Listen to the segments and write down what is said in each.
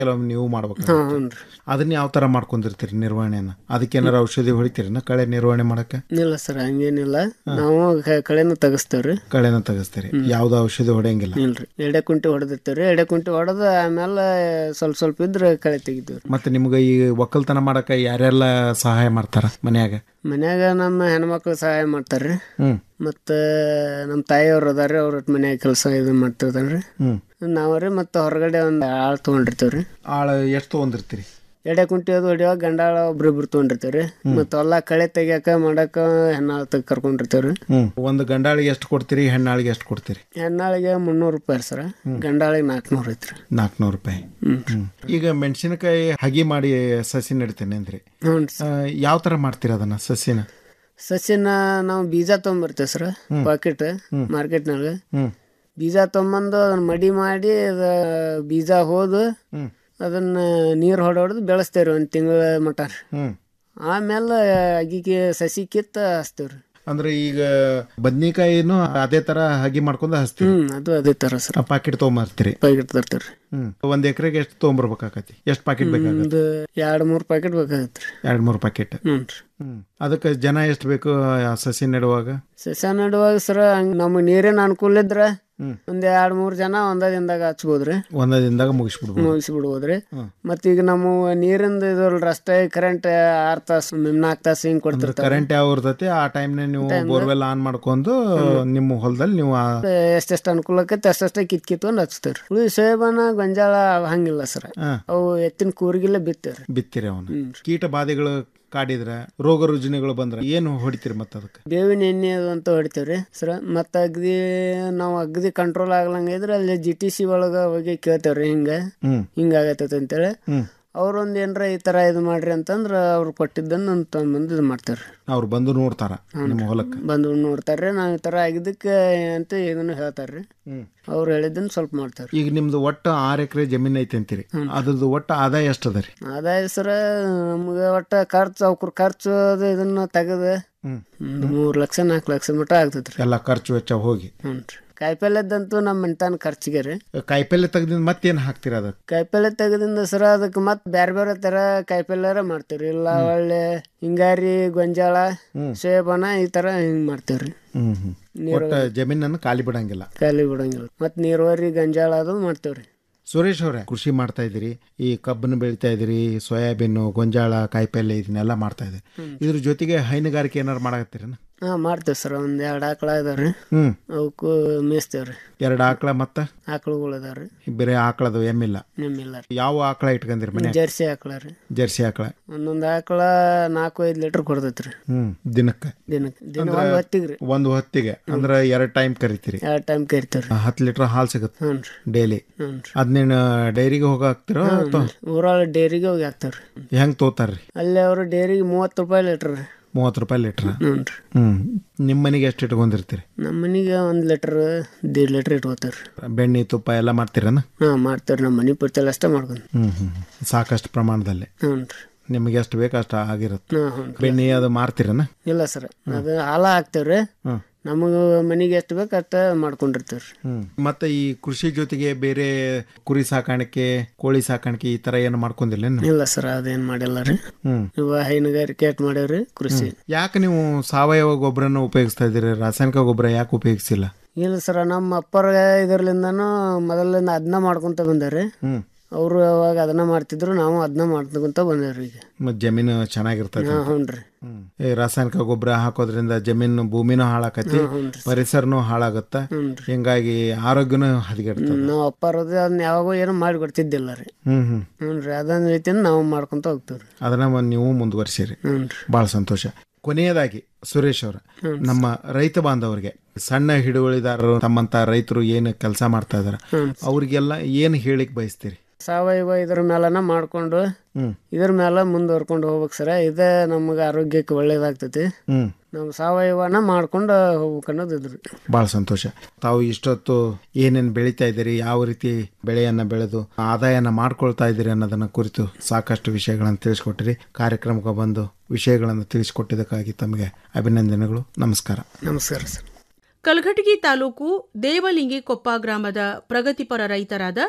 ಕೆಲವೊಮ್ಮೆ ನೀವು ಮಾಡ್ಬೇಕು ಹಾಂ ಹ್ಞೂ ರೀ ಅದನ್ನ ಯಾವ ತರ ಮಾಡ್ಕೊಂಡಿರ್ತೀರಿ ನಿರ್ವಹಣೆನ ಅದಕ್ಕೇನಾರ ಔಷಧಿ ಹೊಡಿತೀರಿ ಕಳೆ ನಿರ್ವಹಣೆ ಮಾಡಕ್ಕೆ ಇಲ್ಲ ಸರ್ ಹಂಗೇನಿಲ್ಲ ನಾವು ಕ- ಕಳೆನ ತೆಗಿಸ್ತೇವ್ರಿ ಕಳೆನ ತೆಗಿಸ್ತೀರಿ ಯಾವ್ದು ಔಷಧಿ ಹೊಡೆಯಂಗಿಲ್ಲ ಇಲ್ರಿ ಎಡೆ ಕುಂಟಿ ಹೊಡೆದಿರ್ತೇವ್ರಿ ಎಡೆ ಕುಂಟಿ ಹೊಡೆದ ಆಮೇಲೆ ಸ್ವಲ್ಪ ಸ್ವಲ್ಪ ಇದ್ರೆ ಕಳೆ ತೆಗಿತೀವ್ರಿ ಮತ್ತೆ ನಿಮ್ಗೆ ಈ ಒಕ್ಕಲ್ತನ ಮಾಡಕ್ಕೆ ಯಾರೆಲ್ಲ ಸಹಾಯ ಮಾಡ್ತಾರ ಮನ್ಯಾಗ ಮನ್ಯಾಗ ನಮ್ಮ ಹೆಣ್ಮಕ್ಳು ಸಹಾಯ ಮಾಡ್ತಾರ್ರಿ ಹ್ಮ್ ಮತ್ತು ನಮ್ಮ ತಾಯಿಯವ್ರು ಅದಾರ ಅವ್ರ ಮನ್ಯಾಗ ಕೆಲಸ ಇದು ಮಾಡ್ತಿರ್ತಾರ್ರಿ ಹ್ಮ್ ನಾವ್ರಿ ಮತ್ತು ಹೊರಗಡೆ ಒಂದು ಆಳು ತೊಗೊಂಡಿರ್ತೇವ್ರಿ ಆಳ ಎಷ್ಟು ತೊಗೊಂಡಿರ್ತೀರಿ ಎಡೆ ಕುಂಟಿ ಅದು ಹೊಡಿಯುವಾಗ ಗಂಡಾಳ ಒಬ್ರಿಬ್ರು ತೊಗೊಂಡಿರ್ತೇವ್ರಿ ಮತ್ತು ಹೊಲ ಕಳೆ ತೆಗಿಯಾಕ ಮಾಡಾಕ ಹೆಣ್ಣಾಳು ತೆಗ್ ಕರ್ಕೊಂಡಿರ್ತೇವ್ರಿ ಹ್ಮ್ ಒಂದು ಗಂಡಾಳಿಗೆ ಎಷ್ಟು ಕೊಡ್ತೀರಿ ಹೆಣ್ಣಾಳಿಗೆ ಎಷ್ಟು ಕೊಡ್ತೀರಿ ಹೆಣ್ಣಾಳಿಗೆ ಮುನ್ನೂರು ರೂಪಾಯಿ ಸರ ಗಂಡಾಳಿಗೆ ನಾಲ್ಕುನೂರು ಐತ್ರಿ ನಾಲ್ಕುನೂರು ರೂಪಾಯಿ ಹ್ಮ್. ಈಗ ಮೆಣಸಿನಕಾಯಿ ಹಗಿ ಮಾಡಿ ಸಸಿ ನೆಡ್ತೇನೆ ಅಂದ್ರಿ ಹ್ಞೂ ಯಾವ ತರ ಮಾಡ್ತೀರ ಅದನ್ನ ಸಸಿನ ಸಸಿನ ನಾವು ಬೀಜ ತೊಗೊಂಬರ್ತೇವೆ ಸರ್ ಪಾಕೆಟ್ ಮಾರ್ಕೆಟ್ನಾಗ ಹ್ಮ್ ಬೀಜ ತೊಗೊಂಬಂದು ಅದನ್ನ ಮಡಿ ಮಾಡಿ ಅದ ಬೀಜ ಹೋದು ಹ್ಮ್ ಅದನ್ನ ನೀರು ಹೊಡೆದು ಬೆಳೆಸ್ತೇವ್ರಿ ಒಂದು ತಿಂಗಳ ಮಟ ರೀ ಹ್ಮ್ ಆಮೇಲೆ ಅಗಿಗೆ ಸಸಿ ಕಿತ್ತ ಹಚ್ತೇವ್ರಿ ಅಂದ್ರೆ ಈಗ ಬದ್ನಿಕಾಯಿನೂ ಅದೇ ತರ ಹಗಿ ಮಾಡ್ಕೊಂಡು ಹಚ್ತೀರಿ ಹ್ಮ್ ಅದು ಅದೇ ಥರ ಸರ್ ಪಾಕೆಟ್ ತೊಗೊಂಬರ್ತೀರಿ ಪಾಕೆಟ್ ತರ್ತೇವ್ರಿ ಹ್ಮ್ ಒಂದ್ ಎಕರೆಗೆ ಎಷ್ಟು ತೊಗೊಂಬರ್ಬೇಕಾಕತಿ ಎಷ್ಟು ಪಾಕೆಟ್ ಬೇಕಾಗತ್ತೆ ಒಂದು ಎರಡು ಮೂರು ಪಾಕೆಟ್ ಬೇಕಾಗತ್ತೆ ರೀ ಎರಡ್ ಮೂರು ಪಾಕೆಟ್ ಹ್ಞೂ ರೀ ಹ್ಮ್ ಅದಕ್ಕೆ ಜನ ಎಷ್ಟು ಬೇಕು ಆ ಸಸಿ ನೆಡುವಾಗ ಸಸ್ಯ ನೆಡುವಾಗ ಸರ ಹಂಗೆ ನಮಗೆ ನೀರಿನ ಅನುಕೂಲ ಇದ್ರೆ ಹ್ಮ್. ಒಂದು ಎರಡು ಮೂರು ಜನ ಒಂದೇ ದಿನದಾಗ ಹಚ್ಬೋದ್ರಿ ಒಂದ ದಿನದಾಗ ಮುಗಿಸ್ಬಿಡ್ಬೋದು ಮುಗಿಸಿ ಬಿಡ್ಬೋದ್ರಿ ಹ್ಮ್. ಮತ್ತೀಗ ನಮ್ಮ ನೀರಿಂದ ಇದು ರಸ್ತೆ ಕರೆಂಟ್ ಆರು ತಾಸು ನಾಲ್ಕು ತಾಸು ಹಿಂಗೆ ಕೊಡ್ತಿರ್ತಾರೆ ಕರೆಂಟ್ ಯಾವ ಇರ್ತೈತಿ ಆ ಟೈಮ್ನ ನೀವು ಬೋರ್ವೆಲ್ ಆನ್ ಮಾಡ್ಕೊಂಡು ನಿಮ್ಮ ಹೊಲದಲ್ಲಿ ನೀವು ಆ ಎಷ್ಟೆಷ್ಟು ಅನುಕೂಲ ಆಕೈತಿ ಅಷ್ಟಷ್ಟೇ ಕಿತ್ ಕಿತ್ಕೊಂಡು ಹಚ್ತೇವ್ರಿ ಉಳಿ ಸೋಯಾಬಾನ ಗೊಂಜಾಳ ಅವ್ ಹಂಗಿಲ್ಲ ಸರ್ ಹಾ. ಅವು ಎತ್ತಿನ ಕೂರ್ಗಿಲ್ಲ ಬಿತ್ತೇವ್ರಿ ಬಿತ್ತಿರಿ ಅವನು ಕೀಟ ಬಾಧೆಗಳು ಕಾಡಿದ್ರ ರೋಗ ರುಜಿನಗಳು ಬಂದ್ರ ಏನು ಹೊಡಿತೀರಿ ಮತ್ತೆ ಅದಕ್ಕೆ ಬೇವಿನ ಎಣ್ಣೆ ಅದು ಅಂತ ಹೊಡಿತೇವ್ರಿ ಸರ ಮತ್ತು ಅಗದಿ ನಾವು ಅಗದಿ ಕಂಟ್ರೋಲ್ ಆಗ್ಲಂಗ ಇದ್ರೆ ಅಲ್ಲಿ ಜಿ ಟಿ ಸಿ ಒಳಗೆ ಹೋಗಿ ಕೇಳ್ತೇವ್ರಿ ಹಿಂಗೆ ಹ್ಮ್ ಹಿಂಗೆ ಆಗತ್ತೈತೆ ಅಂತೇಳಿ ಹ್ಮ್ ಅವ್ರೊಂದು ಏನ್ರ ಈ ಥರ ಇದು ಮಾಡ್ರಿ ಅಂತಂದ್ರೆ ಅವ್ರು ಕೊಟ್ಟಿದ್ದನ್ನು ತೊಗೊಂಬಂದು ಇದು ಮಾಡ್ತಾರೆ ಅವ್ರು ಬಂದು ನೋಡ್ತಾರ ನಿಮ್ಮ ಹೊಲಕ್ಕೆ ಬಂದು ನೋಡ್ತಾರೆ ನಾವು ಈ ಥರ ಆಗಿದ್ದಕ್ಕೆ ಅಂತ ಇದನ್ನು ಹೇಳ್ತಾರೆ ಹ್ಮ್ ಅವ್ರು ಹೇಳಿದ್ದನ್ನು ಸ್ವಲ್ಪ ಮಾಡ್ತಾರೆ ಈಗ ನಿಮ್ದು ಒಟ್ಟು ಆರು ಎಕರೆ ಜಮೀನ್ ಐತಿ ಅಂತೀರಿ ಅದ್ರದ್ದು ಒಟ್ಟು ಆದಾಯ ಎಷ್ಟು ಅದ ರೀ ಆದಾಯ ಸರ ನಮ್ಗೆ ಒಟ್ಟು ಖರ್ಚು ಅವ್ರ ಖರ್ಚು ಅದು ಇದನ್ನ ತೆಗೆದು ಹ್ಮ್ ಒಂದು ಮೂರು ಲಕ್ಷ ನಾಲ್ಕು ಲಕ್ಷ ಮಟ್ಟ ಆಗ್ತೈತೆ ರೀ ಎಲ್ಲ ಖರ್ಚು ವೆಚ್ಚ ಹೋಗಿ ಹ್ಞೂ ರೀ ಕಾಯಿಪಲ್ಯದಂತೂ ನಮ್ಮ ಮನೆತನ ಖರ್ಚಿಗೆ ರೀ ಕಾಯಿಪಲ್ಲೆ ತೆಗ್ದಿಂದ ಮತ್ತೇನು ಹಾಕ್ತೀರ ಅದಕ್ಕೆ ಕಾಯಿಪಲ್ಯ ತೆಗೆದಿಂದ ಸರ ಅದಕ್ಕೆ ಮತ್ತೆ ಬೇರೆ ಬೇರೆ ಥರ ಕಾಯಿಪಲ್ಯರ ಮಾಡ್ತೀವಿ ಇಲ್ಲ ಒಳ್ಳೆ ಹಿಂಗಾರಿ ಗೊಂಜಾಳ ಸೋಯಾಬಾನ ಈ ಥರ ಹಿಂಗೆ ಮಾಡ್ತೀವಿ ರೀ ಹ್ಮ್ ಹ್ಮ್ ಒಟ್ಟು ಜಮೀನನ್ನು ಖಾಲಿ ಬಿಡಂಗಿಲ್ಲ ಖಾಲಿ ಬಿಡಂಗಿಲ್ಲ ಮತ್ತು ನೀರಾವರಿ ಗಂಜಾಳ ಅದು ಮಾಡ್ತೇವೆ ರೀ ಸುರೇಶ್ ಅವರೇ ಕೃಷಿ ಮಾಡ್ತಾ ಇದ್ದೀರಿ ಈ ಕಬ್ಬನ್ನು ಬೆಳಿತಾ ಇದ್ದೀರಿ ಸೋಯಾಬೀನು ಗೊಂಜಾಳ ಕಾಯಿಪಲ್ಲೆ ಇದನ್ನೆಲ್ಲ ಮಾಡ್ತಾ ಇದ್ದೀರಿ ಇದ್ರ ಜೊತೆಗೆ ಹೈನುಗಾರಿಕೆ ಏನಾರು ಮಾಡಕತ್ತೀರನ ಹಾಂ ಮಾಡ್ತೇವೆ ಸರ್ ಒಂದು ಎರಡು ಆಕಳ ಇದಾವೆ ರೀ ಹ್ಮ್ ಅವಕ್ಕೂ ಮೇಯಿಸ್ತೇವೆ ರೀ ಎರಡು ಆಕಳ ಮತ್ತ ಆಕಳುಗಳು ಇದಾವೆ ರೀ ಬೇರೆ ಆಕಳದು ಎಮ್ಮಿಲ್ಲ ನಿಮ್ಮಿಲ್ಲ ರೀ ಯಾವ ಆಕಳ ಇಟ್ಕೊಂಡಿರಿ ಮನೆ ಜರ್ಸಿ ಆಕಳ ರೀ ಜರ್ಸಿ ಆಕಳ ಒಂದೊಂದು ಆಕಳ ನಾಲ್ಕು ಐದು ಲೀಟ್ರ್ ಕೊಡ್ತೈತೆ ರೀ ಹ್ಮ್ ದಿನಕ್ಕೆ ದಿನಕ್ಕೆ ದಿನ ಒಂದು ಹೊತ್ತಿಗೆ ರೀ ಒಂದು ಹೊತ್ತಿಗೆ ಅಂದ್ರೆ ಎರಡು ಟೈಮ್ ಕರಿತೀರಿ ಎರಡು ಟೈಮ್ ಕರಿತೇವೆ ರೀ ಹತ್ತು ಲೀಟರ್ ಹಾಲು ಸಿಗುತ್ತೆ ಹ್ಞೂ ರೀ ಡೈಲಿ ಹ್ಞೂ ರೀ ಅದನ್ನೇನು ಡೈರಿಗೆ ಹೋಗಿ ಹಾಕ್ತಿರೋ ಅಥವಾ ಊರಾಳ ಡೇರಿಗೆ ಹೋಗಿ ಹಾಕ್ತಾರೆ ರೀ ಹೆಂಗೆ ತೋತಾರ್ರಿ ಅಲ್ಲಿ ಅವರು ಡೇರಿಗೆ ಮೂವತ್ತು ರೂಪಾಯಿ ಲೀಟ್ರ್ ರೀ ಮೂವತ್ತು ರೂಪಾಯಿ ಲೀಟ್ರ್ ಹ್ಞೂ ರೀ ಹ್ಮ್ ನಿಮ್ಮ ಮನೆಗೆ ಎಷ್ಟು ಇಟ್ಕೊಂಡಿರ್ತೀರಿ ನಮ್ಮ ಮನೆಗೆ ಒಂದು ಲೀಟ್ರ್ ದೇಡ್ ಲೀಟ್ರ್ ಇಟ್ಕೋತಾರೆ ರೀ ಬೆಣ್ಣೆ ತುಪ್ಪ ಎಲ್ಲ ಮಾಡ್ತೀರನ ಹಾಂ ಮಾಡ್ತಾರೆ ನಮ್ಮ ಮನೆ ಪೂರ್ತಿ ಅಷ್ಟೇ ಮಾಡ್ಕೊಂಡು ಹ್ಮ್ ಹ್ಮ್ ಸಾಕಷ್ಟು ಪ್ರಮಾಣದಲ್ಲಿ ಹ್ಞೂ ರೀ ನಿಮಗೆ ಎಷ್ಟು ಬೇಕು ಅಷ್ಟು ಆಗಿರುತ್ತೆ ಹಾಂ ಹ್ಞೂ ಬೆಣ್ಣೆ ಅದು ಮಾರ್ತೀರನ ಇಲ್ಲ ಸರ್ ಅದು ಹಾಲ ಹಾಕ್ತೇವೆ ರೀ ಹ್ಮ್ ನಮಗೆ ಮನೆಗೆ ಎಷ್ಟು ಬೇಕು ಅಷ್ಟು ಮಾಡ್ಕೊಂಡಿರ್ತೇವೆ ರೀ ಹ್ಮ್ ಮತ್ತೆ ಈ ಕೃಷಿ ಜೊತೆಗೆ ಬೇರೆ ಕುರಿ ಸಾಕಾಣಿಕೆ ಕೋಳಿ ಸಾಕಾಣಿಕೆ ಈ ತರ ಏನು ಮಾಡ್ಕೊಂಡಿಲ್ಲ ಇಲ್ಲ ಸರ್ ಅದೇನು ಮಾಡಿಲ್ಲ ರೀ ಹ್ಮ್ ಇವ ಹೈನುಗಾರಿಕೆ ಅಟ್ ಮಾಡ್ಯಾವ್ರಿ ಕೃಷಿ ಯಾಕೆ ನೀವು ಸಾವಯವ ಗೊಬ್ಬರನ ಉಪಯೋಗಿಸ್ತಾ ಇದ್ದೀರಿ ರಾಸಾಯನಿಕ ಗೊಬ್ಬರ ಯಾಕೆ ಉಪಯೋಗಿಸಿಲ್ಲ ಇಲ್ಲ ಸರ್ ನಮ್ಮ ಅಪ್ಪರ ಇದರ್ಲಿಂದನೂ ಮೊದಲಿಂದ ಅದನ್ನ ಮಾಡ್ಕೊಂತ ಬಂದಾರೆ ಹ್ಮ್ ಅವರು ಅವಾಗ ಅದನ್ನ ಮಾಡ್ತಿದ್ರು ನಾವು ಅದನ್ನ ಮಾಡ್ಕೊಂತ ಬಂದೇವ್ರಿ ಈಗ ಮತ್ ಜಮೀನು ಚೆನ್ನಾಗಿರ್ತದೆ ಹಾಂ ಹ್ಞೂ ರೀ ಹ್ಮ್. ಈ ರಾಸಾಯನಿಕ ಗೊಬ್ಬರ ಹಾಕೋದ್ರಿಂದ ಜಮೀನು ಭೂಮಿನೂ ಹಾಳಾಕತಿ ಪರಿಸರನೂ ಹಾಳಾಗತ್ತ ಹಿಂಗಾಗಿ ಆರೋಗ್ಯನೂ ಹದಗೆಡ್ತದೆ ನಾವು ಅಪ್ಪರದು ಅದನ್ನ ಯಾವಾಗೋ ಏನೋ ಮಾಡಿ ಕೊಡ್ತಿದ್ದಿಲ್ಲ ರೀ ಹ್ಮ್ ಹ್ಮ್ ಹ್ಞೂ ರೀ ಅದನ್ನ ರೀತಿಯಿಂದ ನಾವು ಮಾಡ್ಕೊಂತ ಹೋಗ್ತೀವಿ ರೀ ಅದನ್ನ ಒಂದ್ ನೀವು ಮುಂದುವರಿಸಿರಿ ಹ್ಞೂ ರೀ ಬಹಳ ಸಂತೋಷ ಕೊನೆಯದಾಗಿ ಸುರೇಶ್ ಅವರ ನಮ್ಮ ರೈತ ಬಾಂಧವರಿಗೆ ಸಣ್ಣ ಹಿಡುವಳಿದಾರರು ತಮ್ಮಂತ ರೈತರು ಏನು ಕೆಲಸ ಮಾಡ್ತಾ ಇದಾರೆ ಅವ್ರಿಗೆಲ್ಲ ಏನು ಹೇಳಿಕ್ ಬಯಸ್ತೀರಿ ಸಾವಯವ ಇದ್ರ ಮೇಲನ ಮಾಡ್ಕೊಂಡು ಹ್ಮ್ ಇದ್ರ ಮೇಲೆ ಮುಂದುವರ್ಕೊಂಡು ಹೋಗ್ಬೇಕು ಸರ ಇದೇ ನಮಗೆ ಆರೋಗ್ಯಕ್ಕೆ ಒಳ್ಳೇದಾಗ್ತೈತಿ ಹ್ಮ್ ನಾವು ಸಾವಯವನ ಮಾಡ್ಕೊಂಡು ಹೋಗ್ಬೇಕು ಅನ್ನೋದು ಇದ್ರಿ ಬಹಳ ಸಂತೋಷ ತಾವು ಇಷ್ಟೊತ್ತು ಏನೇನು ಬೆಳೀತಾ ಇದ್ದೀರಿ ಯಾವ ರೀತಿ ಬೆಳೆಯನ್ನ ಬೆಳೆದು ಆದಾಯನ ಮಾಡ್ಕೊಳ್ತಾ ಇದ್ದೀರಿ ಅನ್ನೋದನ್ನ ಕುರಿತು ಸಾಕಷ್ಟು ವಿಷಯಗಳನ್ನು ತಿಳಿಸ್ಕೊಟ್ಟಿರಿ ಕಾರ್ಯಕ್ರಮಕ್ಕೆ ಬಂದು ವಿಷಯಗಳನ್ನು ತಿಳಿಸ್ಕೊಟ್ಟಿದ್ದಕ್ಕಾಗಿ ತಮಗೆ ಅಭಿನಂದನೆಗಳು ನಮಸ್ಕಾರ ನಮಸ್ಕಾರ ಸರ್ ಕಲಘಟಗಿ ತಾಲೂಕು ದೇವಲಿಂಗಿಕೊಪ್ಪ ಗ್ರಾಮದ ಪ್ರಗತಿಪರ ರೈತರಾದ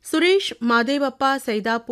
ಸುರೇಶ್ ಮಾದೇವಪ್ಪ ಸೈದಾಪುರ